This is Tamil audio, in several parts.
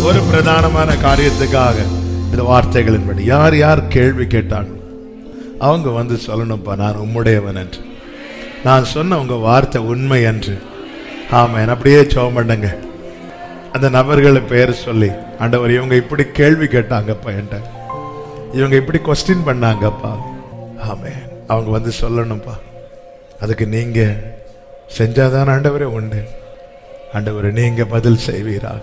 ஒரு பிரதானமான காரியத்துக்காக இந்த வார்த்தைகளின்படி யார் யார் கேள்வி கேட்டாங்க அவங்க வந்து சொல்லணும்ப்பா நான் உம்முடையவன் என்று நான் சொன்ன உங்க வார்த்தை உண்மை என்று ஆமாம் அப்படியே சோம் பண்ணுங்க அந்த நபர்களை பேர் சொல்லி ஆண்டவர் இவங்க இப்படி கேள்வி கேட்டாங்கப்பா என்கிட்ட இவங்க இப்படி கொஸ்டின் பண்ணாங்கப்பா ஆமே அவங்க வந்து சொல்லணும்ப்பா அதுக்கு நீங்க செஞ்சாதான் ஆண்டவரே உண்டு ஆண்டவரை நீங்க பதில் செய்வீராக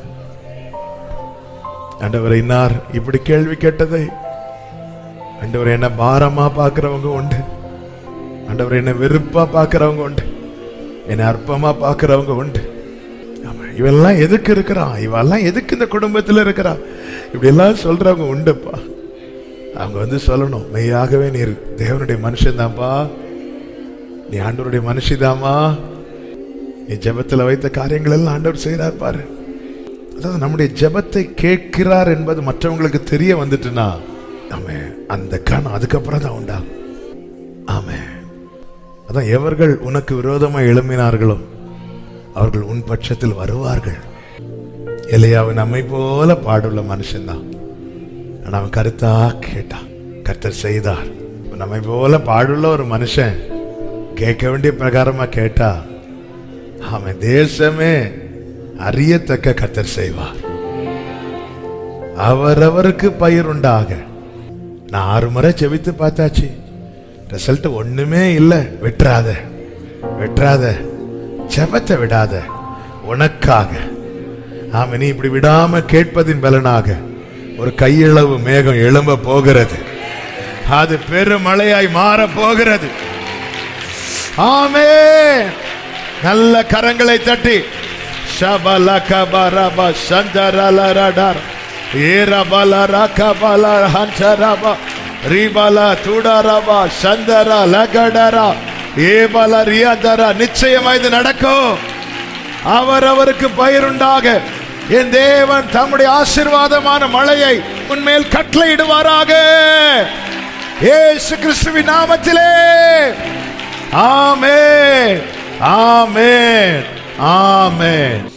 ஆண்டவரை இன்னார் இப்படி கேள்வி கேட்டதை ஆண்டவரை என்ன பாரமா பார்க்கிறவங்க உண்டு ஆண்டவரை என்ன வெறுப்பா பார்க்கிறவங்க உண்டு என்னை அற்பமா பார்க்கிறவங்க உண்டு ஆமா, இவெல்லாம் எதுக்கு இருக்கிறான் இவெல்லாம் எதுக்கு இந்த குடும்பத்துல இருக்கிறான் இப்படி எல்லாம் சொல்றவங்க உண்டுப்பா அவங்க வந்து சொல்லணும் மெய்யாகவே நீர் தேவனுடைய மனுஷன்தான்ப்பா நீ ஆண்டவருடைய மனுஷிதாமா நீ ஜெபத்துல வைத்த காரியங்கள் எல்லாம் ஆண்டவர் செய்கிறார் பாரு அதாவது நம்முடைய ஜெபத்தை கேட்கிறார் என்பது மற்றவங்களுக்கு தெரிய வந்துட்டுனா ஆமே அந்த கணம் அதுக்கப்புறம் தான் உண்டா ஆமே அதான் எவர்கள் உனக்கு விரோதமாக எழும்பினார்களோ அவர்கள் உன் பட்சத்தில் வருவார்கள் எலியாவின் நம்மை போல பாடுள்ள மனுஷன்தான் ஆனா அவன் கருத்தா கேட்டான் கர்த்தர் செய்தார் நம்மை போல பாடுள்ள ஒரு மனுஷன் கேட்க வேண்டிய பிரகாரமா கேட்டா அவன் தேசமே அறியத்தக்க கர்த்தர் செய்வார் அவரவருக்கு பயிர் உண்டாக நான் ஆறு முறை செவித்து பார்த்தாச்சு ரிசல்ட் ஒண்ணுமே இல்லை விட்டுறாத விட்டுறாத ஜெபத்தை விடாத உனக்காக ஆமா நீ இப்படி விடாம கேட்பதின் பலனாக ஒரு கையளவு மேகம் எழும்ப போகிறது அது பெருமழையாய் மாற போகிறது ஆமே நல்ல கரங்களை தட்டி ஷபல கபரப சந்தரலரடர் ஏரபல ரகபல ஹஞ்சரப ரிபல துடரப சந்தர லகடரா ஏபல ரியதர நிச்சயமா இது நடக்கும் அவரவருக்கு பயிருண்டாக என் தேவன் தம்முடைய ஆசீர்வாதமான மழையை உன்மேல் கட்டளையிடுவாராக இயேசு கிறிஸ்துவின் நாமத்திலே ஆமென் ஆமென் ஆமென்